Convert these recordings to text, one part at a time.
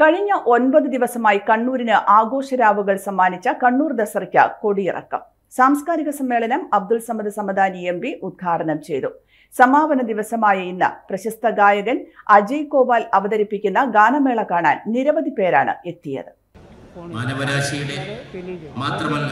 കഴിഞ്ഞ ഒൻപത് ദിവസമായി കണ്ണൂരിന് ആഘോഷരാവുകൾ സമ്മാനിച്ച കണ്ണൂർ ദസറയ്ക്ക് കൊടിയിറക്കം സാംസ്കാരിക സമ്മേളനം അബ്ദുൾ സമദ് സമദാനി എം പി ഉദ്ഘാടനം ചെയ്തു സമാപന ദിവസമായ ഇന്ന് പ്രശസ്ത ഗായകൻ അജയ് കോവാൽ അവതരിപ്പിക്കുന്ന ഗാനമേള കാണാൻ നിരവധി പേരാണ് എത്തിയത് മാനവരാശിയുടെ മാത്രമല്ല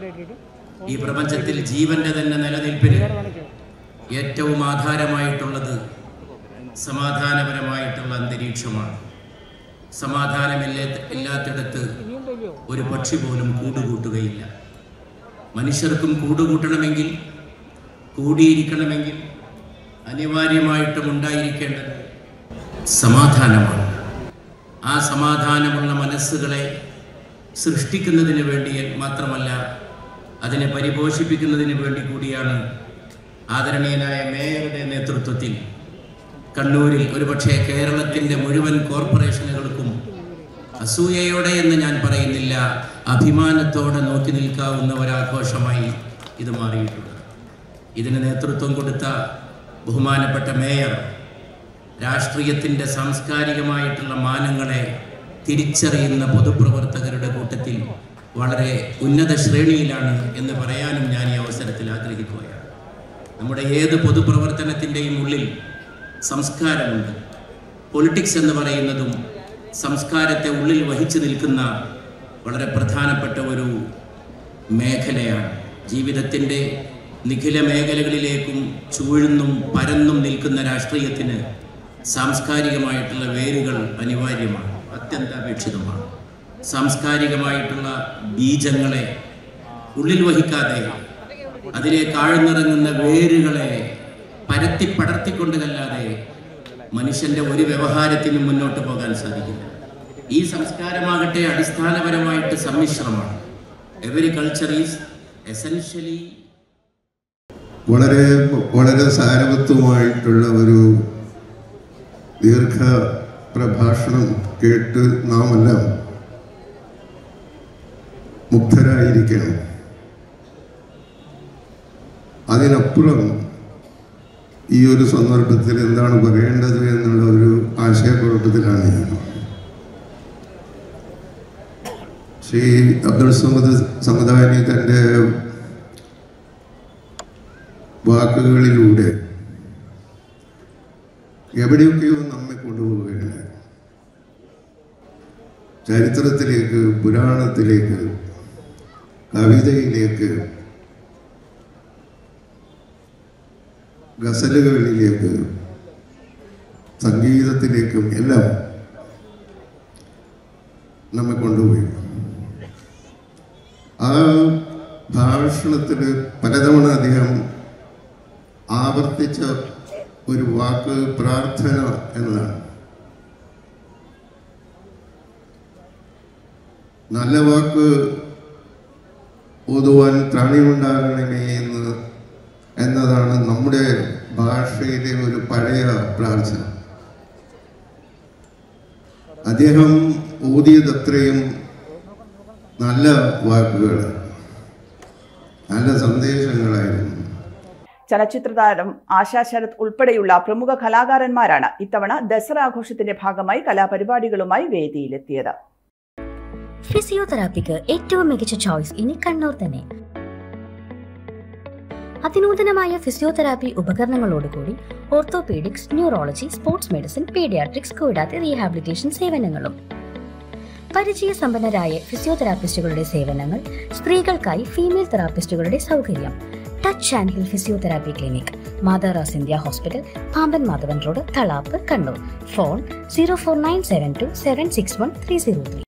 ഈ പ്രപഞ്ചത്തിൽ ജീവന്റെ തന്നെ നിലനിൽപ്പിന് ഏറ്റവും ആധാരമായിട്ടുള്ളത് സമാധാനപരമായിട്ടുള്ള അന്തരീക്ഷമാണ് സമാധാനമില്ല ഇല്ലാത്തിടത്ത് ഒരു പക്ഷി പോലും കൂടുകൂട്ടുകയില്ല മനുഷ്യർക്കും കൂടുകൂട്ടണമെങ്കിൽ കൂടിയിരിക്കണമെങ്കിൽ അനിവാര്യമായിട്ടും ഉണ്ടായിരിക്കേണ്ടത് സമാധാനമാണ് ആ സമാധാനമുള്ള മനസ്സുകളെ സൃഷ്ടിക്കുന്നതിന് വേണ്ടി മാത്രമല്ല അതിനെ പരിപോഷിപ്പിക്കുന്നതിന് വേണ്ടി കൂടിയാണ് ആദരണീയനായ മേയറുടെ നേതൃത്വത്തിൽ കണ്ണൂരിൽ ഒരുപക്ഷെ കേരളത്തിൻ്റെ മുഴുവൻ കോർപ്പറേഷനുകൾക്കും അസൂയയോടെ എന്ന് ഞാൻ പറയുന്നില്ല അഭിമാനത്തോടെ നോക്കി നിൽക്കാവുന്ന ഒരാഘോഷമായി ഇത് മാറിയിട്ടുണ്ട് ഇതിന് നേതൃത്വം കൊടുത്ത ബഹുമാനപ്പെട്ട മേയർ രാഷ്ട്രീയത്തിൻ്റെ സാംസ്കാരികമായിട്ടുള്ള മാനങ്ങളെ തിരിച്ചറിയുന്ന പൊതുപ്രവർത്തകരുടെ കൂട്ടത്തിൽ വളരെ ഉന്നത ശ്രേണിയിലാണ് എന്ന് പറയാനും ഞാൻ ഈ അവസരത്തിൽ ആഗ്രഹിക്കുകയാണ് നമ്മുടെ ഏത് പൊതുപ്രവർത്തനത്തിൻ്റെയും ഉള്ളിൽ സംസ്കാരമുണ്ട് പൊളിറ്റിക്സ് എന്ന് പറയുന്നതും സംസ്കാരത്തെ ഉള്ളിൽ വഹിച്ചു നിൽക്കുന്ന വളരെ പ്രധാനപ്പെട്ട ഒരു മേഖലയാണ് ജീവിതത്തിൻ്റെ നിഖില മേഖലകളിലേക്കും ചൂഴ്ന്നും പരന്നും നിൽക്കുന്ന രാഷ്ട്രീയത്തിന് സാംസ്കാരികമായിട്ടുള്ള വേരുകൾ അനിവാര്യമാണ് അത്യന്താപേക്ഷിതമാണ് സാംസ്കാരികമായിട്ടുള്ള ബീജങ്ങളെ ഉള്ളിൽ വഹിക്കാതെ അതിലേക്ക് ആഴ്ന്നിറങ്ങുന്ന വേരുകളെ പരത്തി പടർത്തിക്കൊണ്ടുകല്ലാതെ മനുഷ്യന്റെ ഒരു വ്യവഹാരത്തിനും മുന്നോട്ട് പോകാൻ സാധിക്കില്ല ഈ സംസ്കാരമാകട്ടെ അടിസ്ഥാനപരമായിട്ട് സമ്മിശ്രമാണ് എവരി കൾച്ചർ ഈസ് എസെൻഷ്യലി വളരെ വളരെ സാരവത്വമായിട്ടുള്ള ഒരു ദീർഘ പ്രഭാഷണം കേട്ട് നാം എല്ലാം മുഗ്ധരായിരിക്കണം അതിനപ്പുറം ഈ ഒരു സന്ദർഭത്തിൽ എന്താണ് പറയേണ്ടത് എന്നുള്ള ഒരു ആശയക്കുഴപ്പത്തിലാണ് ഞാൻ ശ്രീ അബ്ദുൾ സമദ് സമദാനി തൻ്റെ വാക്കുകളിലൂടെ എവിടെയൊക്കെയോ നമ്മെ കൊണ്ടുപോവുകയാണ് ചരിത്രത്തിലേക്ക് പുരാണത്തിലേക്ക് കവിതയിലേക്ക് ഗസലുകളിലേക്ക് സംഗീതത്തിലേക്കും എല്ലാം നമ്മെ കൊണ്ടുപോയി ആ ഭാഷണത്തിൽ പലതവണ അദ്ദേഹം ആവർത്തിച്ച ഒരു വാക്ക് പ്രാർത്ഥന എന്നതാണ് നല്ല വാക്ക് ഓതുവാൻ ത്രാണിയുണ്ടാകണമേ എന്ന് എന്നതാണ് നമ്മുടെ ഭാഷയിലെ ഒരു പഴയ പ്രാർത്ഥന അദ്ദേഹം ഓതിയതത്രയും നല്ല വാക്കുകൾ നല്ല സന്ദേശങ്ങളായിരുന്നു ചലച്ചിത്രതാരം ആശാ ശരത് ഉൾപ്പെടെയുള്ള പ്രമുഖ കലാകാരന്മാരാണ് ഇത്തവണ ദസറ ആഘോഷത്തിന്റെ ഭാഗമായി കലാപരിപാടികളുമായി വേദിയിലെത്തിയത് ഫിസിയോതെറാപ്പിക്ക് ഏറ്റവും മികച്ച ചോയ്സ് ഇനി കണ്ണൂർ തന്നെ അതിനൂതനമായ ഫിസിയോതെറാപ്പി ഉപകരണങ്ങളോടുകൂടി orthopaedics neurology sports medicine paediatrics കൂടാതെ റീഹാബിലിറ്റേഷൻ സേവനങ്ങളും പരിചയസമ്പന്നരായ ഫിസിയോതെറാപ്പിസ്റ്റുകളുടെ സേവനങ്ങൾ സ്ത്രീകൾക്കായി ഫീമെയിൽ തെറാപ്പിസ്റ്റുകളുടെ സൗകര്യം touch and heal physiotherapy clinic മാതാറാസ് India hospital Pamban Madhavan road Thalap Kannur phone zero four nine seven two seven six one three zero three